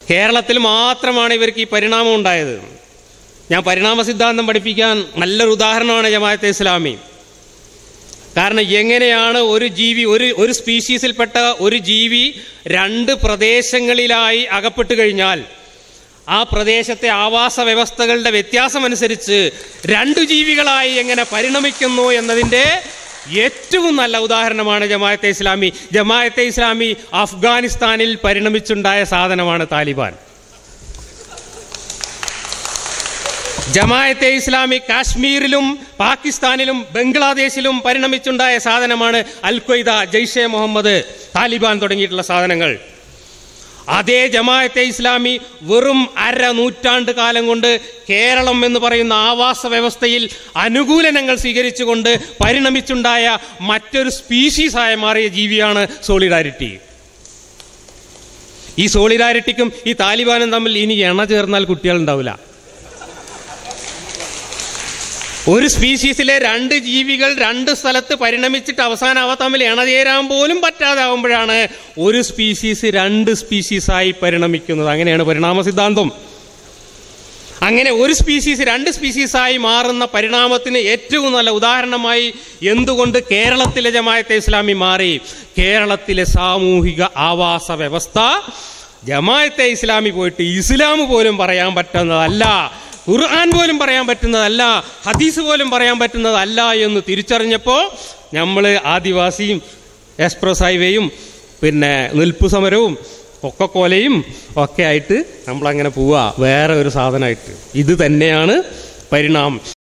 കേരളത്തിൽ മാത്രമാണ് ഇവർക്ക് ഈ പരിണാമം ഉണ്ടായത് ഞാൻ പരിണാമ സിദ്ധാന്തം പഠിപ്പിക്കാൻ നല്ലൊരു ഉദാഹരണമാണ് ജമാഅത്തെ ഇസ്ലാമി കാരണം എങ്ങനെയാണ് ഒരു ജീവി ഒരു ഒരു സ്പീഷീസിൽപ്പെട്ട ഒരു ജീവി രണ്ട് പ്രദേശങ്ങളിലായി അകപ്പെട്ടു കഴിഞ്ഞാൽ ആ പ്രദേശത്തെ ആവാസ വ്യവസ്ഥകളുടെ വ്യത്യാസമനുസരിച്ച് രണ്ടു ജീവികളായി എങ്ങനെ പരിണമിക്കുന്നു എന്നതിൻ്റെ ഏറ്റവും നല്ല ഉദാഹരണമാണ് ജമാഅത്തെ ഇസ്ലാമി ജമാഅത്തെ ഇസ്ലാമി അഫ്ഗാനിസ്ഥാനിൽ പരിണമിച്ചുണ്ടായ സാധനമാണ് താലിബാൻ ജമാഅത്തെ ഇസ്ലാമി കാശ്മീരിലും പാകിസ്ഥാനിലും ബംഗ്ലാദേശിലും പരിണമിച്ചുണ്ടായ സാധനമാണ് അൽ ഖ്വയ്ദ ജയ്ഷെ മുഹമ്മദ് താലിബാൻ തുടങ്ങിയിട്ടുള്ള സാധനങ്ങൾ അതേ ജമാഅത്തെ ഇസ്ലാമി വെറും അര നൂറ്റാണ്ട് കാലം കൊണ്ട് കേരളം എന്ന് പറയുന്ന ആവാസ വ്യവസ്ഥയിൽ അനുകൂലനങ്ങൾ സ്വീകരിച്ചുകൊണ്ട് പരിണമിച്ചുണ്ടായ മറ്റൊരു സ്പീഷീസായി മാറിയ ജീവിയാണ് സോളിഡാരിറ്റി ഈ സോളിഡാരിറ്റിക്കും ഈ താലിബാനും തമ്മിൽ ഇനി എണ്ണ ചേർന്നാൽ കുട്ടികളുണ്ടാവില്ല ഒരു സ്പീഷീസിലെ രണ്ട് ജീവികൾ രണ്ട് സ്ഥലത്ത് പരിണമിച്ചിട്ട് അവസാനം അവ തമ്മിൽ ഇണചേരാൻ പോലും പറ്റാതാവുമ്പോഴാണ് ഒരു സ്പീഷീസ് രണ്ട് സ്പീഷീസായി പരിണമിക്കുന്നത് അങ്ങനെയാണ് പരിണാമ സിദ്ധാന്തം അങ്ങനെ ഒരു സ്പീഷീസ് രണ്ട് സ്പീഷീസായി മാറുന്ന പരിണാമത്തിന് ഏറ്റവും നല്ല ഉദാഹരണമായി എന്തുകൊണ്ട് കേരളത്തിലെ ജമായത്തെ ഇസ്ലാമി മാറി കേരളത്തിലെ സാമൂഹിക ആവാസ വ്യവസ്ഥ ജമായത്തെ ഇസ്ലാമി പോയിട്ട് ഇസ്ലാം പോലും പറയാൻ പറ്റുന്നതല്ല ഖുർആൻ പോലും പറയാൻ പറ്റുന്നതല്ല ഹദീസ് പോലും പറയാൻ പറ്റുന്നതല്ല എന്ന് തിരിച്ചറിഞ്ഞപ്പോൾ നമ്മൾ ആദിവാസിയും എക്സ്പ്രസ് ഹൈവേയും പിന്നെ നിൽപ്പ് സമരവും കൊക്കക്കോലയും ഒക്കെ ആയിട്ട് നമ്മളങ്ങനെ പോവുക വേറെ ഒരു സാധനമായിട്ട് ഇത് തന്നെയാണ് പരിണാമം